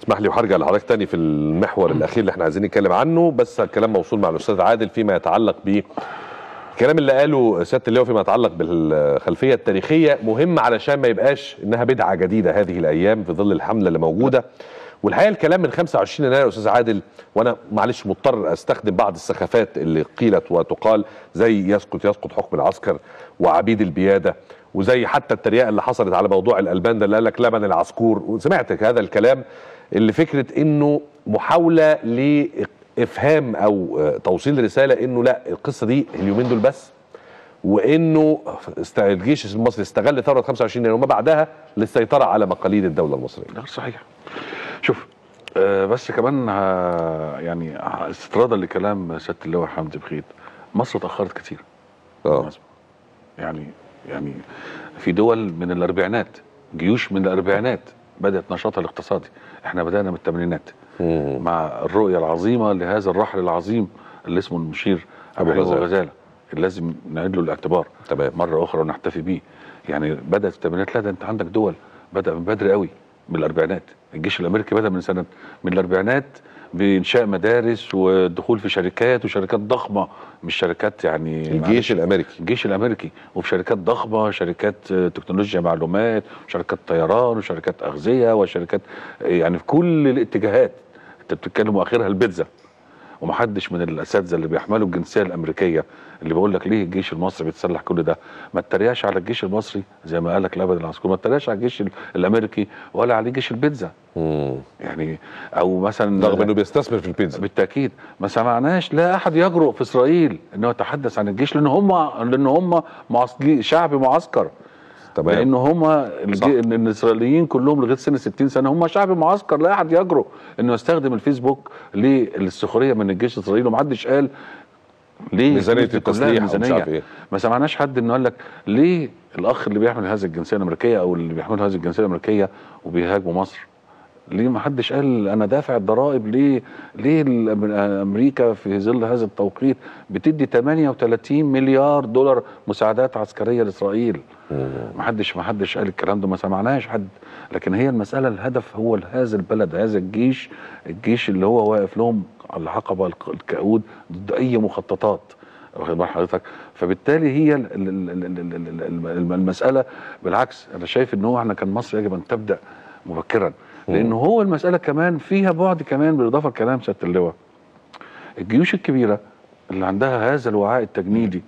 اسمح لي وهرجع لحضرتك تاني في المحور الاخير اللي احنا عايزين نتكلم عنه بس الكلام موصول مع الاستاذ عادل فيما يتعلق ب الكلام اللي قاله سياده اللواء فيما يتعلق بالخلفيه التاريخيه مهم علشان ما يبقاش انها بدعه جديده هذه الايام في ظل الحمله اللي موجوده والحقيقه الكلام من 25 يناير يا استاذ عادل وانا معلش مضطر استخدم بعض السخافات اللي قيلت وتقال زي يسقط يسقط حكم العسكر وعبيد البياده وزي حتى التريقه اللي حصلت على موضوع الالبان ده اللي قال لك لبن العصكور وسمعت هذا الكلام اللي فكره انه محاوله لافهام او توصيل رساله انه لا القصه دي اليومين دول بس وانه است- الجيش المصري استغل ثوره 25 يناير وما بعدها للسيطره على مقاليد الدوله المصريه ده غير صحيح شوف آه بس كمان ها يعني ها- استطرادا لكلام سياده اللواء حمدي بخيت مصر اتاخرت كتير اه بالمناسبة. يعني يعني في دول من الاربعينات جيوش من الاربعينات بدات نشاطها الاقتصادي احنا بدانا من الثمانينات مم. مع الرؤيه العظيمه لهذا الرحل العظيم اللي اسمه المشير أبو ابو غزالة. غزاله اللي لازم نعيد له الاعتبار تمام مره اخرى ونحتفي بيه يعني بدات في الثمانينات لا ده انت عندك دول بدا من بدري قوي من الاربعينات الجيش الامريكي بدا من سنه من الاربعينات بانشاء مدارس والدخول في شركات وشركات ضخمه مش شركات يعني الجيش الامريكي الجيش الامريكي وفي شركات ضخمه شركات آه، تكنولوجيا معلومات وشركات طيران وشركات اغذيه وشركات آه، يعني في كل الاتجاهات انت بتتكلم واخرها البيتزا ومحدش من الاساتذه اللي بيحملوا الجنسيه الامريكيه اللي بيقول لك ليه الجيش المصري بيتسلح كل ده ما تتريقش على الجيش المصري زي ما قال لك لابد العسكري ما تتريقش على الجيش ال- الامريكي ولا على جيش البيتزا مم. يعني او مثلا رغم انه بيستثمر في البيتزا بالتاكيد ما سمعناش لا احد يجرؤ في اسرائيل انه يتحدث عن الجيش لان هم لان هم معسكري شعب معسكر تمام لان هم صح. الجي... إن الاسرائيليين كلهم لغايه سن 60 سنه هم شعب معسكر لا احد يجرؤ انه يستخدم الفيسبوك للسخريه من الجيش الاسرائيلي ومحدش قال ليه ميزانيه الفلوس دي كلها التسليح ومش عارف ايه ما سمعناش حد انه قال لك ليه الاخ اللي بيحمل هذه الجنسيه الامريكيه او اللي بيحمل هذه الجنسيه الامريكيه وبيهاجموا مصر ليه ما حدش قال انا دافع الضرائب ليه ليه الأم- امريكا في ظل هذا التوقيت بتدي 38 مليار دولار مساعدات عسكريه لاسرائيل مم. ما حدش ما حدش قال الكلام ده ما سمعناش حد لكن هي المساله الهدف هو هذا البلد هذا الجيش الجيش اللي هو واقف لهم على العقبه الك- الكؤود ضد اي مخططات واخد بال حضرتك فبالتالي هي ال- ال- ال- ال- ال- ال- ال- المساله بالعكس انا شايف ان هو احنا كان مصر يجب ان تبدا مبكرا لان هو المساله كمان فيها بعد كمان بالاضافه لكلام سياده اللواء الجيوش الكبيره اللي عندها هذا الوعاء التجنيدي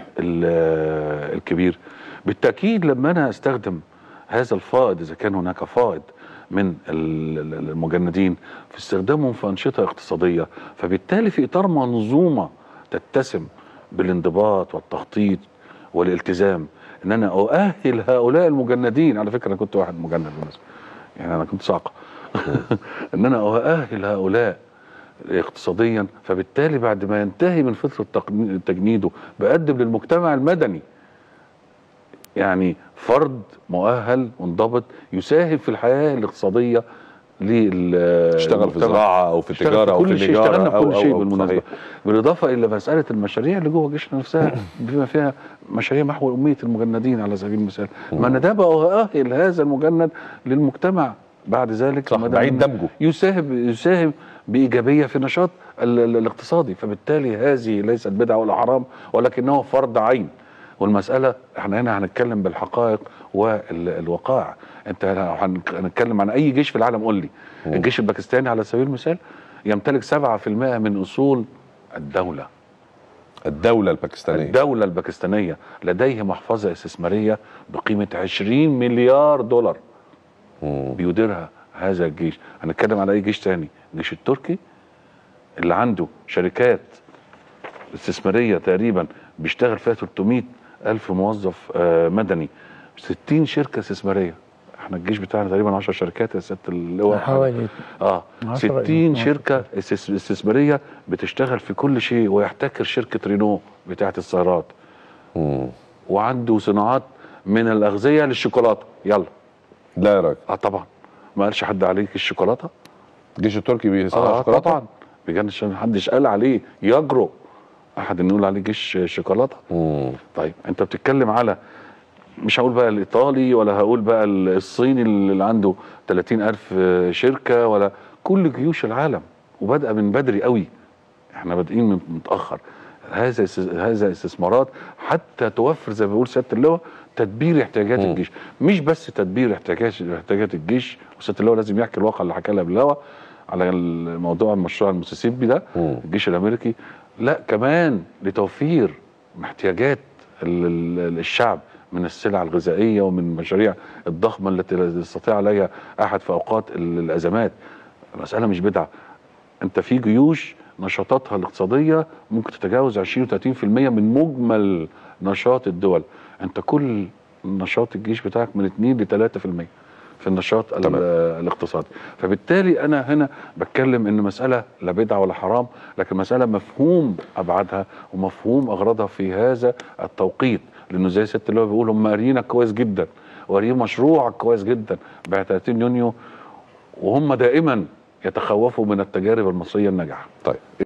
ال- الكبير بالتاكيد لما انا استخدم هذا الفائض اذا كان هناك فائض من ال- ال- المجندين في استخدامهم في انشطه اقتصاديه فبالتالي في اطار منظومه تتسم بالانضباط والتخطيط والالتزام ان انا اؤهل هؤلاء المجندين على فكره انا كنت واحد مجند بالنسبه يعني انا كنت صاعقه ان انا اؤهل هؤلاء اقتصاديا فبالتالي بعد ما ينتهي من فتره تقني- تجنيده بقدم للمجتمع المدني يعني فرد مؤهل منضبط يساهم في الحياه الاقتصاديه لل اشتغل في المجتمع. زراعه او في اشتغل تجاره او في كل شيء النجاره اشتغلنا في او كل شيء أو- أو بالمناسبه صحيح. بالاضافه الى مساله المشاريع اللي جوه جيشنا نفسها بما فيها مشاريع محو اميه المجندين على سبيل المثال ما انا ده بقى اؤهل هذا المجند للمجتمع بعد ذلك صح ما دام بعيد دمجه يساهم يساهم بايجابيه في النشاط ال- ال- الاقتصادي فبالتالي هذه ليست بدعه ولا حرام ولكنه فرض عين والمساله احنا هنا هنتكلم بالحقائق والوقائع انت هن- هنتكلم عن اي جيش في العالم قول لي مم. الجيش الباكستاني على سبيل المثال يمتلك 7% من اصول الدوله الدوله الباكستانيه الدوله الباكستانيه لديه محفظه استثماريه بقيمه 20 مليار دولار مم. بيديرها هذا الجيش هنتكلم على اي جيش تاني الجيش التركي اللي عنده شركات استثماريه تقريبا بيشتغل فيها 300 الف موظف آه، مدني 60 شركه استثماريه احنا الجيش بتاعنا تقريبا 10 شركات يا سياده اللواء حوالي اه 10 60 12 شركه استس- استثماريه بتشتغل في كل شيء ويحتكر شركه رينو بتاعه السيارات مم. وعنده صناعات من الاغذيه للشوكولاته يلا لا يا راجل اه طبعا ما قالش حد عليك الشوكولاته الجيش التركي بيصنع اه شوكولاته طبعا بجد عشان محدش قال عليه يجرؤ احد انه يقول عليه جيش شوكولاته مم. طيب انت بتتكلم على مش هقول بقى الايطالي ولا هقول بقى الصيني اللي عنده 30 الف شركه ولا كل جيوش العالم وبادئه من بدري قوي احنا بادئين من متاخر هذا اس- هذا استثمارات حتى توفر زي ما بيقول سياده اللواء تدبير احتياجات مم. الجيش مش بس تدبير احتياجات احتياجات الجيش وسياده اللواء لازم يحكي الواقع اللي حكى لها بالهوا على الموضوع المشروع المسيسيبي ده مم. الجيش الامريكي لا كمان لتوفير احتياجات ال- ال- الشعب من السلع الغذائيه ومن المشاريع الضخمه التي لا يستطيع عليها احد في اوقات ال- الازمات المساله مش بدعه انت في جيوش نشاطاتها الاقتصاديه ممكن تتجاوز 20 و30% من مجمل نشاط الدول انت كل نشاط الجيش بتاعك من 2 ل 3% في النشاط ال- تمام. الاقتصادي فبالتالي انا هنا بتكلم ان مساله لا بدعه ولا حرام لكن مساله مفهوم ابعادها ومفهوم اغراضها في هذا التوقيت لانه زي ست اللي هو بيقول هم قاريينك كويس جدا وقاريين مشروعك كويس جدا ب 30 يونيو وهم دائما يتخوفوا من التجارب المصريه الناجحه طيب